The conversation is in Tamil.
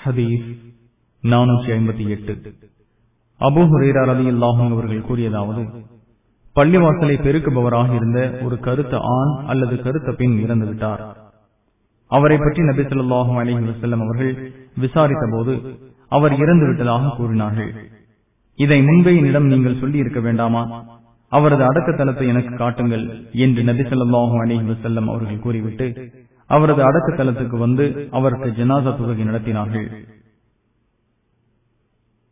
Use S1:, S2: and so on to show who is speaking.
S1: ஹதீஸ் நானூற்றி ஐம்பத்தி எட்டு அபு ஹுரேரா ரதி அல்லாஹும் அவர்கள் கூறியதாவது பள்ளிவாசலை பெருக்குபவராக இருந்த ஒரு கருத்த ஆண் அல்லது கருத்த பெண் இறந்து விட்டார் அவரை பற்றி நபி சொல்லாஹும் அலஹி வசல்லம் அவர்கள் விசாரித்த போது அவர் இறந்து விட்டதாக கூறினார்கள் இதை முன்பே என்னிடம் நீங்கள் சொல்லி இருக்க வேண்டாமா அவரது அடக்க தலத்தை எனக்கு காட்டுங்கள் என்று நபி சொல்லாஹும் அலஹி வசல்லம் அவர்கள் கூறிவிட்டு அவரது அடக்க தலத்துக்கு வந்து அவருக்கு ஜனாசா தொகுதி நடத்தினார்கள்